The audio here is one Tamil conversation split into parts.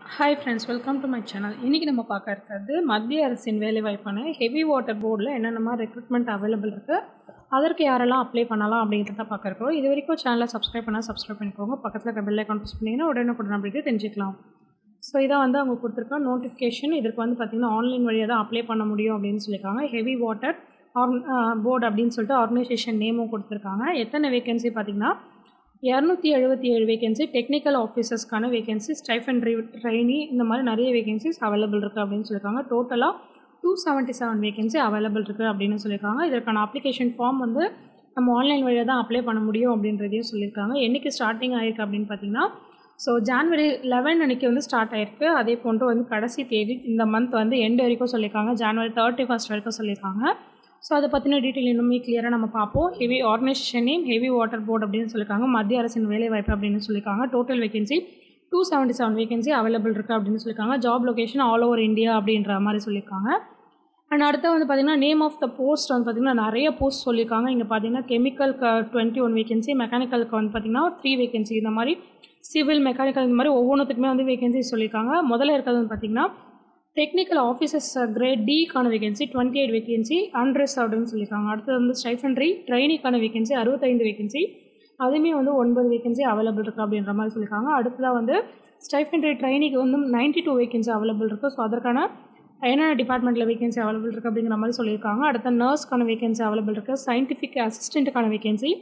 hi friends welcome to my channel இன்றைக்கி நம்ம பார்க்க இருக்கிறது மத்திய அரசின் வேலைவாய்ப்பான ஹெவி வாட்டர் போர்டில் என்னென்ன மாதிரி ரெக்ரூட்மெண்ட் அவைலபிள் இருக்குது அதற்கு யாரெல்லாம் அப்ளை பண்ணலாம் அப்படிங்கிறத பார்க்க இருக்கிறோம் இது வரைக்கும் சேனலை சப்ஸ்கிரைப் பண்ணால் சப்ஸ்கிரைப் பண்ணிக்கோங்க பக்கத்தில் இருக்க பெல் ஐக்கான் ப்ரெஸ் பண்ணிங்கன்னா உடனுக்குடன் அப்படி தெரிஞ்சுக்கலாம் ஸோ இதான் வந்து அவங்க கொடுத்துருக்க நோட்டிஃபிகேஷன் இதற்கு வந்து பார்த்திங்கன்னா ஆன்லைன் வழியாக தான் அப்ளை பண்ண முடியும் அப்படின்னு சொல்லியிருக்காங்க ஹெவி வாட்டர் போர்டு அப்படின்னு சொல்லிட்டு ஆர்கனைசேஷன் நேமும் கொடுத்துருக்காங்க எத்தனை வேகன்சி பார்த்திங்கன்னா இரநூத்தி எழுபத்தி ஏழு வேகன்சி டெக்னிக்கல் ஆஃபீஸர்ஸ்க்கான வேகன்சி ஸ்டைஃபன் ட்ரைனி இந்த மாதிரி நிறைய வேகன்சிஸ் அவைலபிள் இருக்குது அப்படின்னு சொல்லியிருக்காங்க டோட்டலாக two seventy seven vacancy available இருக்குது அப்படின்னு சொல்லியிருக்காங்க இதற்கான அப்ளிகேஷன் ஃபார்ம் வந்து நம்ம ஆன்லைன் வழியாக தான் அப்ளை பண்ண முடியும் அப்படின்றதையும் சொல்லியிருக்காங்க என்றைக்கு ஸ்டார்டிங் ஆயிருக்கு அப்படின்னு பார்த்தீங்கன்னா ஸோ ஜான்வரி லெவன் அன்றைக்கி வந்து ஸ்டார்ட் ஆயிருக்கு அதே போன்று வந்து கடைசி தேதி இந்த மந்த் வந்து எண்டு வரைக்கும் சொல்லியிருக்காங்க ஜான்வரி தேர்ட்டி ஃபஸ்ட் வரைக்கும் சொல்லியிருக்காங்க ஸோ அதை பற்றின டீட்டெயில் இன்னுமே கிளியராக நம்ம பார்ப்போம் heavy organisation name heavy water board அப்படின்னு சொல்லியிருக்காங்க மத்திய அரசின் வேலைவாய்ப்பு அப்படின்னு சொல்லியிருக்காங்க total vacancy two seventy seven vacancy available இருக்குது அப்படின்னு சொல்லியிருக்காங்க job location all over India அப்படின்ற மாதிரி சொல்லியிருக்காங்க அண்ட் அடுத்து வந்து பார்த்திங்கன்னா நேம் ஆஃப் த போஸ்ட் வந்து பார்த்திங்கன்னா நிறைய போஸ்ட் சொல்லியிருக்காங்க இங்கே பார்த்தீங்கன்னா கெமிக்கலுக்கு டுவெண்ட்டி ஒன் வேகன்சி மெக்கானிக்கலுக்கு வந்து பார்த்திங்கன்னா த்ரீ வேகன்சி இந்த மாதிரி சிவில் மெக்கானிக்கல் இந்த மாதிரி ஒவ்வொன்றுத்துக்குமே வந்து வேகன்சி சொல்லியிருக்காங்க முதல்ல இருக்கிறது வந்து பார்த்திங்கன்னா டெக்னிக்கல் ஆஃபீஸர்ஸ் கிரேட் டிக்கான வேகன்சி டுவெண்ட்டி எயிட் வேகன்சி அன்ரிசர்வ்டுன்னு சொல்லியிருக்காங்க அடுத்தது வந்து ஸ்டைஃபன்ட்ரி ட்ரைனிக்கான வேகன்சி அறுபத்தைந்து வேகன்சி அதுவுமே வந்து ஒன்பது வேகன்சி அவைலபிள் இருக்குது அப்படின்ற மாதிரி சொல்லியிருக்காங்க அடுத்ததாக வந்து ஸ்டைஃபன்ட்ரி ட்ரைனிக்கு வந்து நைன்ட்டி டூ வேகன்சி அவைலபிள் இருக்குது ஸோ அதற்கான என்னென்ன டிபார்ட்மெண்ட்டில் வேகன்சி அவைலபிள் இருக்குது அப்படிங்கிற மாதிரி சொல்லியிருக்காங்க அடுத்த நர்ஸ்க்கான வேகன்சி அவைலபிள் இருக்குது சயின்டிஃபிக் அசிஸ்டண்ட்டுக்கான vacancy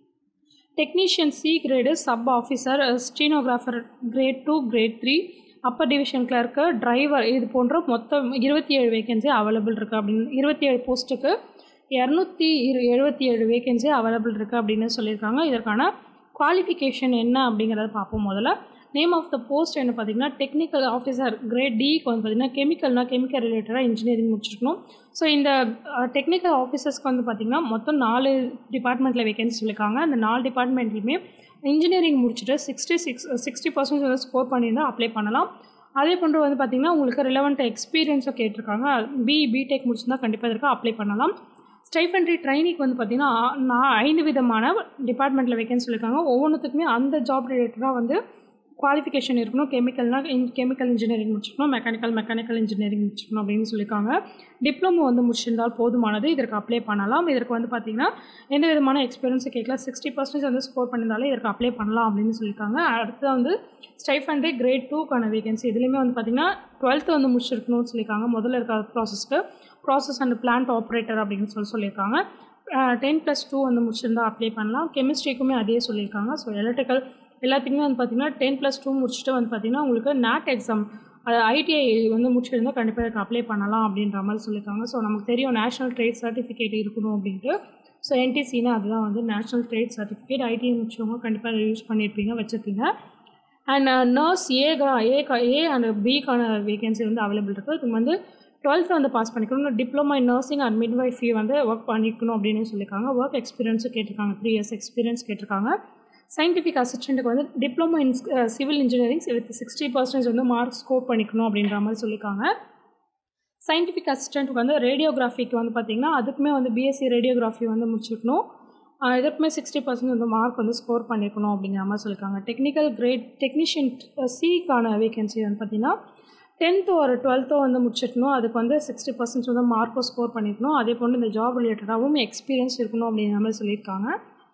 technician C grade sub officer stenographer grade two grade three upper division clerk driver இது போன்ற மொத்தம் இருபத்தி ஏழு வேகன்சி அவைலபிள் இருக்குது அப்படின்னு இருபத்தி ஏழு போஸ்ட்டுக்கு இரநூத்தி இரு எழுபத்தி ஏழு வேகன்சி அவைலபிள் இருக்குது அப்படின்னு சொல்லியிருக்காங்க இதற்கான குவாலிஃபிகேஷன் என்ன அப்படிங்கிறத பார்ப்போம் முதல்ல நேம் ஆஃப் த போஸ்ட் என்ன பார்த்தீங்கன்னா டெக்னிக்கல் ஆஃபீஸர் கிரேட் டிக்கு வந்து பார்த்திங்கன்னா கெமிக்கல்னால் கெமிக்கல் ரிலேட்டடாக இன்ஜினியரிங் முடிச்சிருக்கணும் ஸோ இந்த டெக்னிக்கல் ஆஃபீஸர்ஸ்க்கு வந்து பார்த்திங்கன்னா மொத்தம் நாலு டிபார்ட்மெண்ட்டில் வேகன்சி சொல்லியிருக்காங்க அந்த நாலு டிபார்ட்மெண்ட்லையுமே இன்ஜினியரிங் முடிச்சுட்டு சிக்ஸ்டி சிக்ஸ் சிக்ஸ்டி பர்சன்ட் வந்து ஸ்கோர் பண்ணியிருந்தால் அப்ளை பண்ணலாம் அதே போன்று வந்து பார்த்திங்கன்னா உங்களுக்கு ரிலவெண்ட் எக்ஸ்பீரியன்ஸும் கேட்டிருக்காங்க பி பிடெக் முடிச்சிருந்தா கண்டிப்பாக இதற்கு அப்ளை பண்ணலாம் ஸ்டைஃபன்ட்ரி ட்ரைனிங் வந்து பார்த்திங்கன்னா நான் ஐந்து விதமான டிபார்ட்மெண்ட்டில் வேகன்சி சொல்லியிருக்காங்க ஒவ்வொன்றுத்துக்குமே அந்த ஜாப் ரிலேட்டடாக வந்து குவாலிஃபிகேஷன் இருக்கணும் கெமிக்கல்னால் இன் கெமிக்கல் இன்ஜினியரிங் முடிச்சிருக்கணும் மெக்கானிக்கல் மெக்கானிக்கல் இன்ஜினியரிங் முடிச்சிருக்கணும் அப்படின்னு சொல்லியிருக்காங்க டிப்ளமோ வந்து முடிச்சிருந்தால் போதுமானது இதற்கு அப்ளை பண்ணலாம் இதற்கு வந்து பார்த்திங்கன்னா எந்த விதமான எக்ஸ்பீரியன்ஸும் கேட்கல சிக்ஸ்டி பர்சன்டேஜ் வந்து ஸ்கோர் பண்ணியிருந்தாலே இதற்கு அப்ளை பண்ணலாம் அப்படின்னு சொல்லியிருக்காங்க அடுத்து வந்து ஸ்டைஃபண்டே கிரேட் டூக்கான வேகன்சி இதுலேயுமே வந்து பார்த்திங்கன்னா டுவெல்த்து வந்து முடிச்சிருக்கணும்னு சொல்லியிருக்காங்க முதல்ல இருக்க ப்ராசஸ்க்கு ப்ராசஸ் அண்ட் பிளான்ட் ஆப்ரேட்டர் அப்படின்னு சொல்லி சொல்லியிருக்காங்க டென் ப்ளஸ் டூ வந்து முடிச்சிருந்தா அப்ளை பண்ணலாம் கெமிஸ்ட்ரிக்குமே அதே சொல்லியிருக்காங்க ஸோ எலக்ட்ரிக்கல் எல்லாத்துக்குமே வந்து பார்த்திங்கன்னா டென் ப்ளஸ் டூ முடிச்சுட்டு வந்து பார்த்திங்கன்னா உங்களுக்கு நேட் எக்ஸாம் அது ஐடிஐ வந்து முடிச்சிருந்தால் கண்டிப்பாக இதுக்கு அப்ளை பண்ணலாம் அப்படின்ற மாதிரி சொல்லியிருக்காங்க ஸோ நமக்கு தெரியும் நேஷனல் ட்ரேட் சர்டிஃபிகேட் இருக்கணும் அப்படின்ட்டு ஸோ என்டிசினா அதுதான் வந்து நேஷனல் ட்ரேட் சர்டிஃபிகேட் ஐடிஐ முடிச்சவங்க கண்டிப்பாக யூஸ் பண்ணியிருப்பீங்க வச்சுருப்பீங்க and nurse A A A and பிக்கான வேகன்சி வந்து அவைலபிள் இருக்குது இதுக்கு வந்து டுவெல்த் வந்து பாஸ் பண்ணிக்கணும் diploma in nursing and midwifery வந்து ஒர்க் பண்ணிக்கணும் அப்படின்னு சொல்லியிருக்காங்க ஒர்க் எக்ஸ்பீரியன்ஸும் கேட்டிருக்காங்க த்ரீ இயர்ஸ் எக்ஸ்பீரியன்ஸ் கேட்டிருக்காங்க சயின்டிஃபிக் அசிஸ்டண்ட்டுக்கு வந்து diploma in civil engineering with sixty percentage வந்து மார்க் ஸ்கோர் பண்ணிக்கணும் அப்படின்ற மாதிரி சொல்லியிருக்காங்க சயின்டிஃபிக் அசிஸ்டண்ட்டுக்கு வந்து ரேடியோகிராஃபிக்கு வந்து பார்த்திங்கன்னா அதுக்குமே வந்து பிஎஸ்சி ரேடியோகிராஃபி வந்து முடிச்சிருக்கணும் இதுக்குமே சிக்ஸ்டி பர்சன்ட் வந்து மார்க் வந்து ஸ்கோர் பண்ணியிருக்கணும் அப்படிங்கிற மாதிரி சொல்லியிருக்காங்க டெக்னிக்கல் கிரேட் டெக்னீஷியன் சிக்கான வேகன்சி வந்து பார்த்திங்கன்னா டென்த்து ஒரு டுவெல்த்தோ வந்து முடிச்சிருக்கணும் அதுக்கு வந்து சிக்ஸ்டி பர்சன்ட் வந்து மார்க்கும் ஸ்கோர் பண்ணியிருக்கணும் அதே போன்று இந்த ஜாப் ரிலேட்டடாகவும் எக்ஸ்பீரியன்ஸ் இருக்கணும் அப்படிங்கிற மாதிரி சொல்லியிருக்காங்க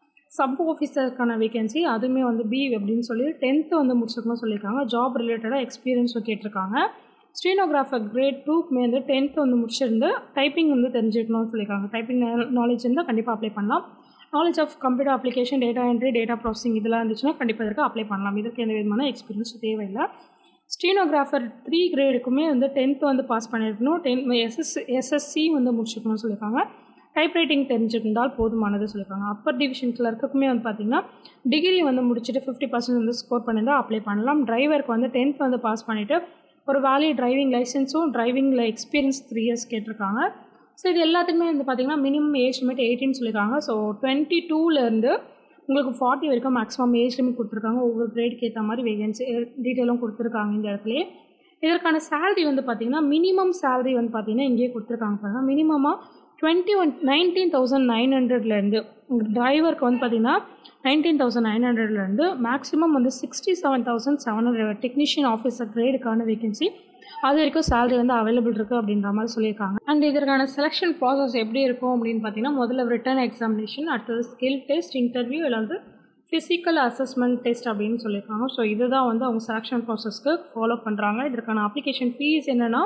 சப் ஆஃபீஸருக்கான வேகன்சி அதுவுமே வந்து பி அப்படின்னு சொல்லி டென்த்து வந்து முடிச்சிருக்கணும் சொல்லியிருக்காங்க ஜாப் ரிலேட்டடாக எக்ஸ்பீரியன்ஸும் கேட்டிருக்காங்க ஸ்டீனோகிராஃபர் கிரேட் டூக்குமே வந்து டென்த்து வந்து முடிச்சிருந்து டைப்பிங் வந்து தெரிஞ்சுக்கணும்னு சொல்லியிருக்காங்க டைப்பிங் நாலேஜ் இருந்தால் கண்டிப்பாக அப்ளை பண்ணலாம் knowledge of computer application data entry data processing இதெல்லாம் இருந்துச்சுன்னா கண்டிப்பாக இதற்கு அப்ளை பண்ணலாம் இதற்கு எந்த விதமான எக்ஸ்பீரியன்ஸ் தேவையில்லை ஸ்டீனோகிராஃபர் த்ரீ கிரேடுக்குமே வந்து டென்த்து வந்து பாஸ் பண்ணியிருக்கணும் டென் எஸ்எஸ் எஸ்எஸ்சி வந்து முடிச்சிருக்கணும்னு சொல்லியிருக்காங்க டைப் ரைட்டிங் தெரிஞ்சிருந்தால் போதுமானது சொல்லியிருக்காங்க அப்பர் டிவிஷன் கிளர்க்குமே வந்து பார்த்திங்கன்னா டிகிரி வந்து முடிச்சுட்டு ஃபிஃப்டி பர்சன்ட் வந்து ஸ்கோர் பண்ணியிருந்தால் அப்ளை பண்ணலாம் டிரைவருக்கு வந்து டென்த் வந்து பாஸ் பண்ணிவிட்டு ஒரு வேலி டிரைவிங் லைசன்ஸும் டிரைவிங்கில் எக்ஸ்பீரியன்ஸ் த்ரீ இயர்ஸ் கேட்டிருக்காங்க ஸோ இது எல்லாத்துக்குமே வந்து பார்த்திங்கன்னா மினிமம் ஏஜ் லிமிட் எயிட்டின்னு சொல்லியிருக்காங்க ஸோ டுவெண்ட்டி டூலேருந்து உங்களுக்கு ஃபார்ட்டி வரைக்கும் மேக்ஸிமம் ஏஜ் லிமிட் கொடுத்துருக்காங்க ஒவ்வொரு கிரேடுக்கு ஏற்ற மாதிரி வேகன்சி டீட்டெயிலும் கொடுத்துருக்காங்க இந்த இடத்துலையே இதற்கான சேலரி வந்து பார்த்திங்கன்னா மினிமம் சேலரி வந்து பார்த்திங்கன்னா இங்கேயே கொடுத்துருக்காங்க பாருங்கள் மினிமமாக twenty one nineteen thousand nine ஹண்ட்ரட்லேருந்து டிரைவருக்கு வந்து பார்த்திங்கன்னா நைன்டீன் தௌசண்ட் நைன் ஹண்ட்ரட்லேருந்து மேக்ஸிமம் வந்து sixty seven thousand seven hundred technician officer கிரேடுக்கான வேகன்சி அது வரைக்கும் சேலரி வந்து அவைலபிள் இருக்குது அப்படின்ற மாதிரி சொல்லியிருக்காங்க அண்ட் இதற்கான செலெக்ஷன் ப்ராசஸ் எப்படி இருக்கும் அப்படின்னு பார்த்தீங்கன்னா முதல்ல ரிட்டன் எக்ஸாமினேஷன் அடுத்தது ஸ்கில் டெஸ்ட் இன்டர்வியூ இல்லை வந்து ஃபிசிக்கல் அசஸ்மெண்ட் டெஸ்ட் அப்படின்னு சொல்லியிருக்காங்க ஸோ இதுதான் வந்து அவங்க செலெக்ஷன் ப்ராசஸ்க்கு ஃபாலோ பண்ணுறாங்க இதற்கான அப்ளிகேஷன் ஃபீஸ் என்னென்னா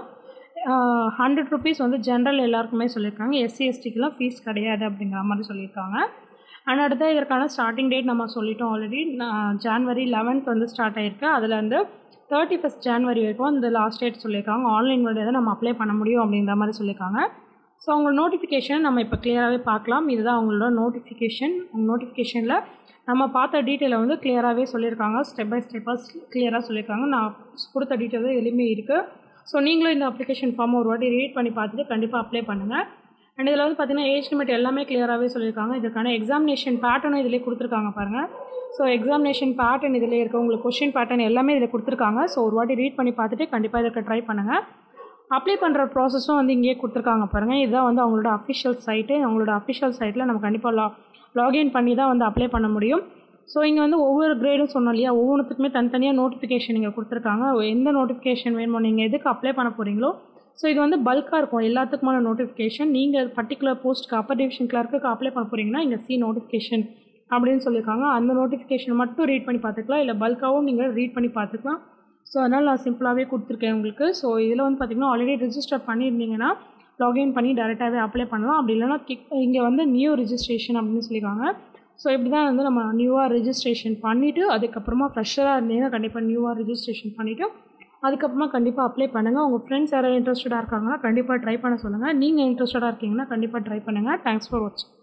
ஹண்ட்ரட் ருபீஸ் வந்து ஜென்ரல் எல்லாருக்குமே சொல்லியிருக்காங்க எஸ்சி எஸ்டிக்கெலாம் ஃபீஸ் கிடையாது அப்படிங்கிற மாதிரி சொல்லியிருக்காங்க அண்ட் அடுத்த இதற்கான ஸ்டார்டிங் டேட் நம்ம சொல்லிட்டோம் ஆல்ரெடி ஜான்வரி லெவன்த் வந்து ஸ்டார்ட் ஆகிருக்கு அதில் வந்து தேர்ட்டி ஃபஸ்ட் ஜான்வரி வரைக்கும் இந்த லாஸ்ட் டேட் சொல்லியிருக்காங்க ஆன்லைன் வழியாக தான் நம்ம அப்ளை பண்ண முடியும் அப்படின்ற மாதிரி சொல்லியிருக்காங்க ஸோ அவங்க நோட்டிஃபிகேஷன் நம்ம இப்போ கிளியராகவே பார்க்கலாம் இதுதான் அவங்களோட நோட்டிஃபிகேஷன் நோட்டிஃபிகேஷனில் நம்ம பார்த்த டீட்டெயிலை வந்து கிளியராகவே சொல்லியிருக்காங்க ஸ்டெப் பை ஸ்டெப்பாக கிளியராக சொல்லியிருக்காங்க நான் கொடுத்த டீட்டெயில் தான் எதுவுமே இருக்குது ஸோ நீங்களும் இந்த அப்ளிகேஷன் ஃபார்மை ஒரு வாட்டி ரீட் பண்ணி பார்த்துட்டு கண்டிப்பாக அப்ளை பண்ணுங்கள் அண்ட் இதில் வந்து பார்த்திங்கன்னா ஏஜ் லிமிட் எல்லாமே கிளியராகவே சொல்லியிருக்காங்க இதுக்கான எக்ஸாமினேஷன் பேட்டர்னும் இதிலே கொடுத்துருக்காங்க பாருங்கள் ஸோ எக்ஸாமினேஷன் பேட்டர்ன் இதில் இருக்க உங்களுக்கு கொஷின் பேட்டர்ன் எல்லாமே இதில் கொடுத்துருக்காங்க ஸோ ஒரு வாட்டி ரீட் பண்ணி பார்த்துட்டு கண்டிப்பாக இதற்கு ட்ரை பண்ணுங்கள் அப்ளை பண்ணுற ப்ராசஸும் வந்து இங்கேயே கொடுத்துருக்காங்க பாருங்கள் இதுதான் வந்து அவங்களோட அஃபிஷியல் சைட்டு அவங்களோட அஃபிஷியல் சைட்டில் நம்ம கண்டிப்பாக லா லாகின் பண்ணி தான் வந்து அப்ளை பண்ண முடியும் ஸோ இங்கே வந்து ஒவ்வொரு கிரேடும் சொன்னோம் இல்லையா ஒவ்வொன்றுத்துக்குமே தனித்தனியாக நோட்டிஃபிகேஷன் இங்கே கொடுத்துருக்காங்க எந்த நோட்டிஃபிகேஷன் வேணுமோ நீங்கள் எதுக்கு அப்ளை பண்ண போகிறீங்களோ ஸோ இது வந்து பல்காக இருக்கும் எல்லாத்துக்குமான நோட்டிஃபிகேஷன் நீங்கள் பர்டிகுலர் போஸ்ட்டுக்கு அப்பர் டிவிஷன் கிளர்க்கு அப்ளை பண்ண போகிறீங்கன்னா இங்கே சி நோட்டிஃபிகேஷன் அப்படின்னு சொல்லியிருக்காங்க அந்த நோட்டிஃபிகேஷன் மட்டும் ரீட் பண்ணி பார்த்துக்கலாம் இல்லை பல்காகவும் நீங்கள் ரீட் பண்ணி பார்த்துக்கலாம் ஸோ அதனால் நான் சிம்பிளாகவே கொடுத்துருக்கேன் உங்களுக்கு ஸோ இதில் வந்து பார்த்திங்கன்னா ஆல்ரெடி ரிஜிஸ்டர் பண்ணியிருந்தீங்கன்னா லாகின் பண்ணி டேரெக்டாகவே அப்ளை பண்ணலாம் அப்படி இல்லைனா கிக் இங்கே வந்து நியூ ரிஜிஸ்ட்ரேஷன் அப்படின்னு சொல்லியிருக்காங்க ஸோ இப்படி தான் வந்து நம்ம நியூவாக ரிஜிஸ்ட்ரேஷன் பண்ணிவிட்டு அதுக்கப்புறமா ஃப்ரெஷராக இருந்தீங்கன்னா கண்டிப்பாக நியூவாக ரிஜிஸ்ட்ரேஷன் பண்ணிவிட்டு அதுக்கப்புறமா கண்டிப்பாக அப்ளை பண்ணுங்கள் உங்கள் ஃப்ரெண்ட்ஸ் யாராவது இன்ட்ரெஸ்டடாக இருக்காங்கன்னா கண்டிப்பாக ட்ரை பண்ண சொல்லுங்கள் நீங்கள் இன்ட்ரெஸ்டடாக இருக்கீங்கன்னா கண்டிப்பாக ட்ரை பண்ணுங்கள் தேங்க்ஸ் ஃபார் வாட்சிங்